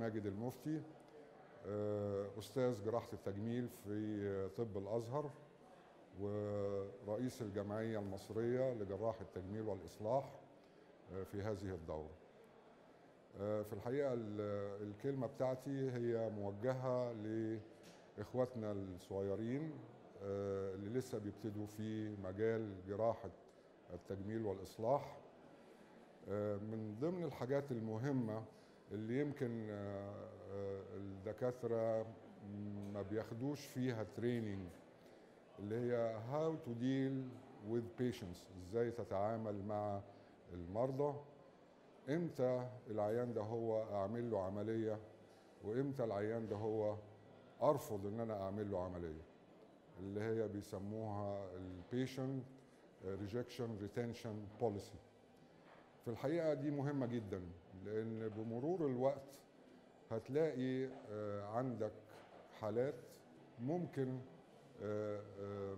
ماجد المفتي آه، أستاذ جراحة التجميل في طب الأزهر ورئيس الجمعية المصرية لجراح التجميل والإصلاح آه، في هذه الدورة آه، في الحقيقة ال- الكلمة بتاعتي هي موجهة لإخواتنا الصغيرين آه، اللي لسه بيبتدوا في مجال جراحة التجميل والإصلاح آه، من ضمن الحاجات المهمة اللي يمكن آه، آه، الدكاترة ما بياخدوش فيها تريننج اللي هي how to deal with patients ازاي تتعامل مع المرضى امتى العيان ده هو اعمل له عملية وامتى العيان ده هو ارفض ان انا اعمل له عملية اللي هي بيسموها البيشنت ريجكشن ريتنشن بوليسي في الحقيقة دي مهمة جدا لأن بمرور الوقت هتلاقي آه، عندك حالات ممكن آه، آه،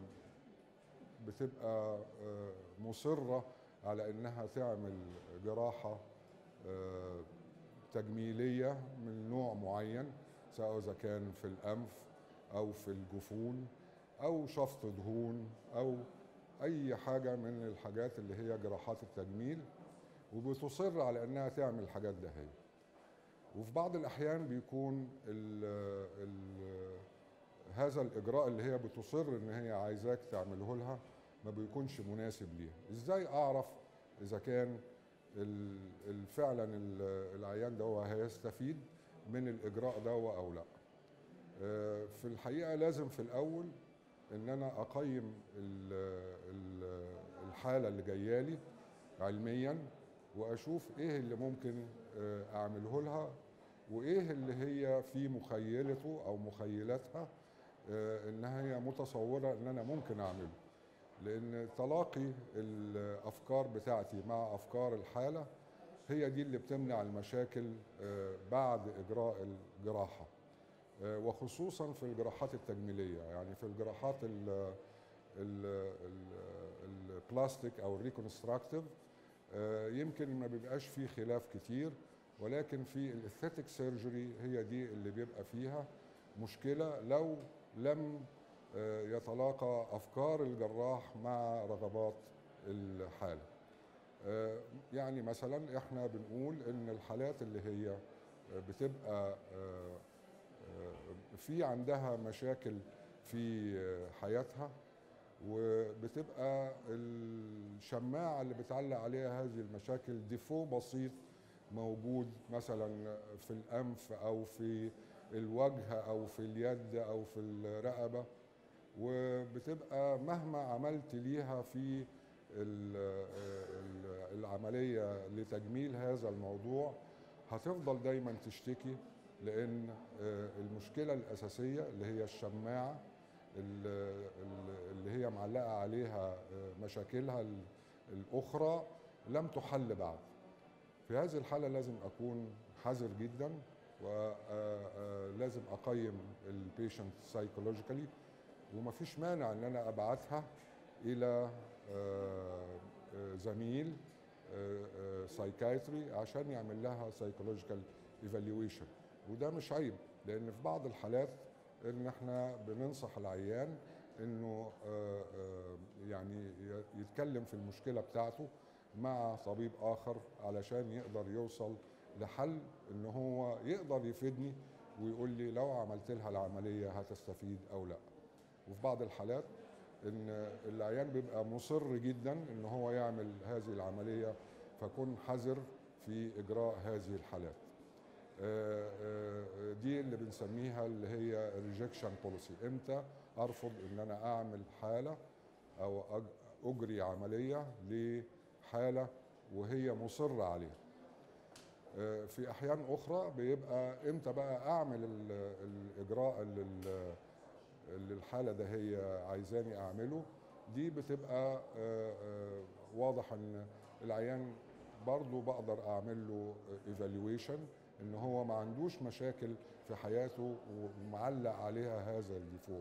بتبقى آه، مصرة على إنها تعمل جراحة آه، تجميلية من نوع معين سواء إذا كان في الأنف أو في الجفون أو شفط دهون أو أي حاجة من الحاجات اللي هي جراحات التجميل وبتصر على انها تعمل الحاجات ده هي وفي بعض الاحيان بيكون ال ال هذا الاجراء اللي هي بتصر ان هي عايزاك تعمله لها ما بيكونش مناسب ليها ازاي اعرف اذا كان ال- ال- فعلا ال- العيان ده هو هيستفيد من الاجراء ده او لا آه، في الحقيقه لازم في الاول ان انا اقيم ال- ال- الحاله اللي جايه لي علميا واشوف ايه اللي ممكن آه، اعمله لها وايه اللي هي في مخيلته او مخيلتها آه، ان هي متصوره ان انا ممكن اعمله لان تلاقي الافكار بتاعتي مع افكار الحاله هي دي اللي بتمنع المشاكل آه، بعد اجراء الجراحه آه، وخصوصا في الجراحات التجميليه يعني في الجراحات ال ال ال البلاستيك او الريكونستراكتيف آه، يمكن ما بيبقاش فيه خلاف كتير ولكن في الاثيتك سيرجري هي دي اللي بيبقى فيها مشكله لو لم آه، يتلاقى افكار الجراح مع رغبات الحاله آه، يعني مثلا احنا بنقول ان الحالات اللي هي آه، بتبقى آه، آه، في عندها مشاكل في آه، حياتها وبتبقى الشماعة اللي بتعلق عليها هذه المشاكل ديفو بسيط موجود مثلا في الأنف أو في الوجه أو في اليد أو في الرقبة وبتبقى مهما عملت ليها في ال- ال- العملية لتجميل هذا الموضوع هتفضل دايما تشتكي لأن آه، المشكلة الأساسية اللي هي الشماعة ال- ال- اللي هي معلقة عليها آه، مشاكلها ال- الأخرى لم تحل بعد في هذه الحالة لازم أكون حذر جدا ولازم أقيم البيشنت سايكولوجيكالي ومفيش مانع ان انا ابعتها الى آه، آه، زميل سايكايتري عشان يعمل لها سايكولوجيكال ايفالويشن وده مش عيب لان في بعض الحالات ان احنا بننصح العيان انه آه، آه، يعني ي- يتكلم في المشكله بتاعته مع طبيب اخر علشان يقدر يوصل لحل ان هو يقدر يفيدني ويقول لي لو عملت لها العمليه هتستفيد او لا وفي بعض الحالات ان العيان بيبقى مصر جدا ان هو يعمل هذه العمليه فكن حذر في اجراء هذه الحالات آه، آه، دي اللي بنسميها اللي هي ريجكشن بوليسي امتى ارفض ان انا اعمل حاله او أج- اجري عمليه لحاله وهي مصره عليها آه، في احيان اخرى بيبقى امتى بقى اعمل ال- الاجراء اللي ال- اللي الحاله ده هي عايزاني اعمله دي بتبقى آه، آه، واضح ان العيان برضه بقدر اعمل له ايفالويشن ان هو ما عندوش مشاكل في حياته ومعلق عليها هذا الديفو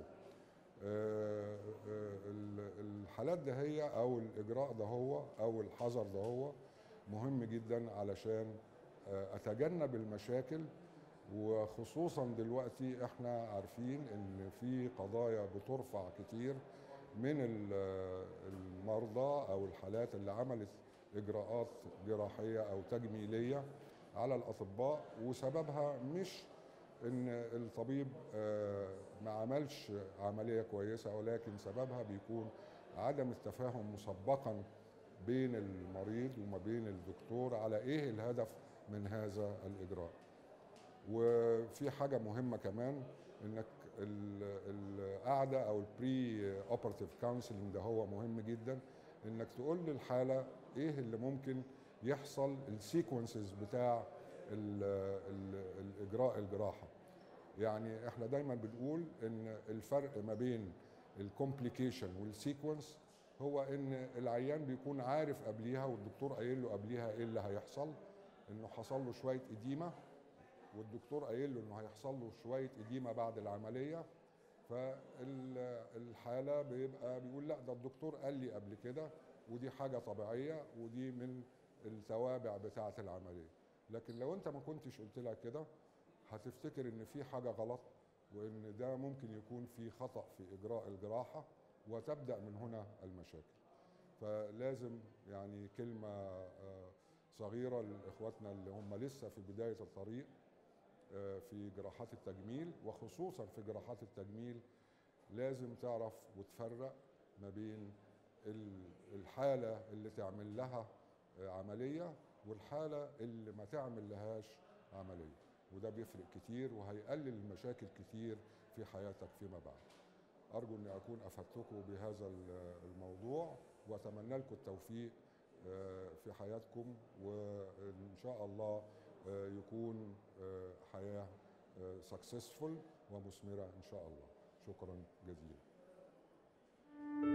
آه، آه، ال- الحالات ده هي او الاجراء ده هو او الحذر ده هو مهم جدا علشان آه، اتجنب المشاكل وخصوصا دلوقتي احنا عارفين ان في قضايا بترفع كتير من ال- المرضى او الحالات اللي عملت اجراءات جراحيه او تجميليه على الاطباء وسببها مش ان الطبيب آه، ما عملش عمليه كويسه ولكن سببها بيكون عدم التفاهم مسبقا بين المريض وما بين الدكتور على ايه الهدف من هذا الاجراء وفي حاجه مهمه كمان انك ال- القعده او البري اوبراتيف كونسلنج ده هو مهم جدا انك تقول للحاله ايه اللي ممكن يحصل السيكونسز بتاع ال ال الاجراء الجراحه يعني احنا دايما بنقول ان الفرق ما بين الكومبليكيشن والسيكونس هو ان العيان بيكون عارف قبليها والدكتور قايل له قبليها ايه اللي هيحصل انه حصل له شويه اديمه والدكتور قايل له انه هيحصل له شويه اديمه بعد العمليه فالحاله بيبقى بيقول لا ده الدكتور قال لي قبل كده ودي حاجه طبيعيه ودي من التوابع بتاعه العمليه لكن لو انت ما كنتش قلت لها كده هتفتكر ان في حاجه غلط وان ده ممكن يكون في خطا في اجراء الجراحه وتبدا من هنا المشاكل فلازم يعني كلمه آه، صغيره لاخواتنا اللي هم لسه في بدايه الطريق آه، في جراحات التجميل وخصوصا في جراحات التجميل لازم تعرف وتفرق ما بين ال- الحاله اللي تعمل لها آه، عمليه والحاله اللي ما تعمل لهاش عمليه وده بيفرق كتير وهيقلل المشاكل كتير في حياتك فيما بعد ارجو اني اكون افدتكم بهذا ال- الموضوع واتمنى لكم التوفيق آه، في حياتكم وان شاء الله آه، يكون آه، حياه سكسسفول ومثمره ان شاء الله شكرا جزيلا